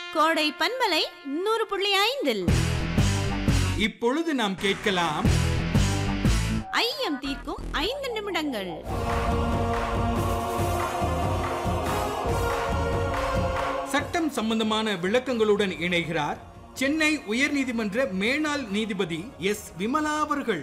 கோடை பண்பலை நூறு புள்ளி ஐந்தில் இப்பொழுது நாம் கேட்கலாம் ஐயம் தீர்க்கும் ஐந்து நிமிடங்கள் சட்டம் சம்பந்தமான விளக்கங்களுடன் இணைகிறார் சென்னை உயர்நீதிமன்ற மேனாள் நீதிபதி எஸ் விமலா அவர்கள்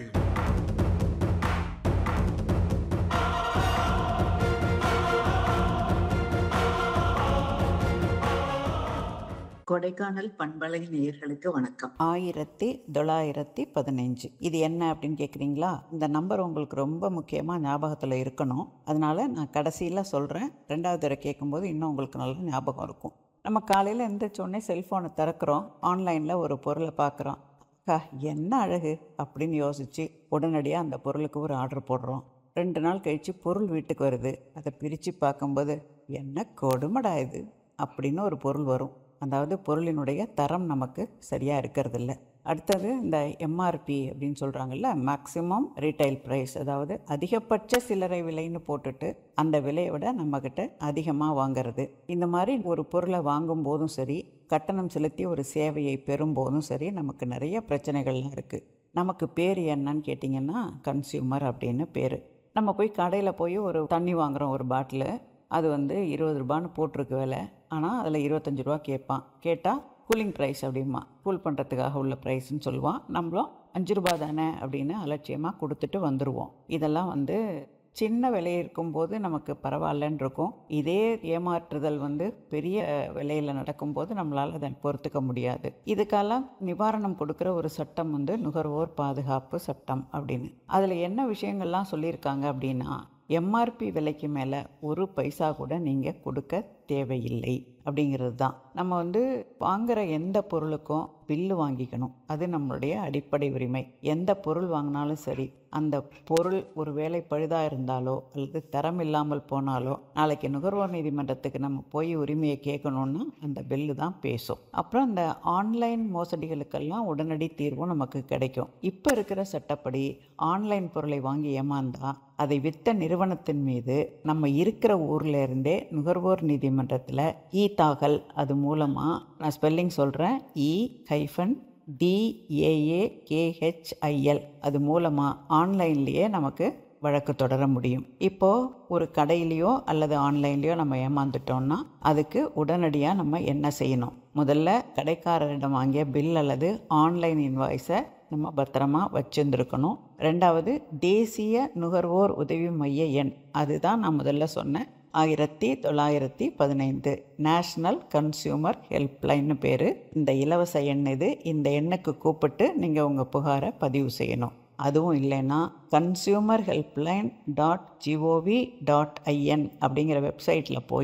கொடைக்கானல் பண்பலை நேயர்களுக்கு வணக்கம் ஆயிரத்தி தொள்ளாயிரத்தி பதினஞ்சு இது என்ன அப்படின்னு கேட்குறீங்களா இந்த நம்பர் உங்களுக்கு ரொம்ப முக்கியமாக ஞாபகத்தில் இருக்கணும் அதனால நான் கடைசியில் சொல்கிறேன் ரெண்டாவது தடவை கேட்கும்போது இன்னும் உங்களுக்கு நல்ல ஞாபகம் இருக்கும் நம்ம காலையில் எந்திரிச்சோடனே செல்ஃபோனை திறக்கிறோம் ஆன்லைனில் ஒரு பொருளை பார்க்குறோம் அக்கா என்ன அழகு அப்படின்னு யோசித்து உடனடியாக அந்த பொருளுக்கு ஒரு ஆர்டர் போடுறோம் ரெண்டு நாள் கழித்து பொருள் வீட்டுக்கு வருது அதை பிரித்து பார்க்கும்போது என்ன கொடுமடா இது அப்படின்னு ஒரு பொருள் வரும் அதாவது பொருளினுடைய தரம் நமக்கு சரியாக இருக்கிறதில்ல அடுத்தது இந்த எம்ஆர்பி அப்படின்னு சொல்கிறாங்கல்ல மேக்ஸிமம் ரீட்டைல் ப்ரைஸ் அதாவது அதிகபட்ச சில்லறை விலைன்னு போட்டுட்டு அந்த விலையை விட நம்மக்கிட்ட அதிகமாக வாங்குறது இந்த மாதிரி ஒரு பொருளை வாங்கும் போதும் சரி கட்டணம் செலுத்தி ஒரு சேவையை பெறும்போதும் சரி நமக்கு நிறைய பிரச்சனைகள்லாம் இருக்குது நமக்கு பேர் என்னன்னு கேட்டிங்கன்னா கன்சியூமர் அப்படின்னு பேர் நம்ம போய் கடையில் போய் ஒரு தண்ணி வாங்குகிறோம் ஒரு பாட்டிலு அது வந்து இருபது ரூபான்னு போட்டிருக்கு விலை ஆனால் அதில் இருபத்தஞ்சி ரூபா கேட்பான் கேட்டால் கூலிங் ப்ரைஸ் அப்படிமா கூல் பண்ணுறதுக்காக உள்ள ப்ரைஸ்ன்னு சொல்லுவான் நம்மளும் அஞ்சு ரூபா தானே அப்படின்னு அலட்சியமாக கொடுத்துட்டு வந்துடுவோம் இதெல்லாம் வந்து சின்ன விலை இருக்கும்போது நமக்கு பரவாயில்லன்னு இருக்கும் இதே ஏமாற்றுதல் வந்து பெரிய விலையில் நடக்கும்போது நம்மளால் அதை பொறுத்துக்க முடியாது இதுக்கெல்லாம் நிவாரணம் கொடுக்குற ஒரு சட்டம் வந்து நுகர்வோர் பாதுகாப்பு சட்டம் அப்படின்னு அதில் என்ன விஷயங்கள்லாம் சொல்லியிருக்காங்க அப்படின்னா எம்ஆர்பி விலைக்கு மேலே ஒரு பைசா கூட நீங்கள் கொடுக்க தேவையில்லை அப்படிங்கிறது தான் நம்ம வந்து வாங்குகிற எந்த பொருளுக்கும் பில்லு வாங்கிக்கணும் அது நம்மளுடைய அடிப்படை உரிமை எந்த பொருள் வாங்கினாலும் சரி அந்த பொருள் ஒரு வேலை பழுதாக இருந்தாலோ அல்லது தரம் இல்லாமல் போனாலோ நாளைக்கு நுகர்வோர் நீதிமன்றத்துக்கு நம்ம போய் உரிமையை கேட்கணுன்னா அந்த பில்லு தான் பேசும் அப்புறம் இந்த ஆன்லைன் மோசடிகளுக்கெல்லாம் உடனடி தீர்வும் நமக்கு கிடைக்கும் இப்போ இருக்கிற சட்டப்படி ஆன்லைன் பொருளை வாங்கி ஏமாந்தா அதை வித்த நிறுவனத்தின் மீது நம்ம இருக்கிற ஊர்ல இருந்தே நுகர்வோர் நீதிமன்றத்தில் இ தாக்கல் அது மூலமாக நான் ஸ்பெல்லிங் சொல்கிறேன் இ ஹைஃபன் டிஏஏகேஹெச்ஐஎல் அது மூலமாக ஆன்லைன்லேயே நமக்கு வழக்கு தொடர முடியும் இப்போது ஒரு கடையிலையோ அல்லது ஆன்லைன்லேயோ நம்ம ஏமாந்துட்டோம்னா அதுக்கு உடனடியாக நம்ம என்ன செய்யணும் முதல்ல கடைக்காரரிடம் வாங்கிய பில் அல்லது ஆன்லைன் இன்வாய்ஸை நம்ம பத்திரமா வச்சுருந்துருக்கணும் ரெண்டாவது தேசிய நுகர்வோர் உதவி மைய எண் அதுதான் நான் முதல்ல சொன்னேன் ஆயிரத்தி தொள்ளாயிரத்தி பதினைந்து நேஷ்னல் கன்சியூமர் ஹெல்ப்லைன்னு பேர் இந்த இலவச எண் இது இந்த எண்ணுக்கு கூப்பிட்டு நீங்கள் உங்கள் புகாரை பதிவு செய்யணும் அதுவும் இல்லைன்னா consumer helpline dot GOV dot IN அப்படிங்கிற வெப்சைட்டில் போய்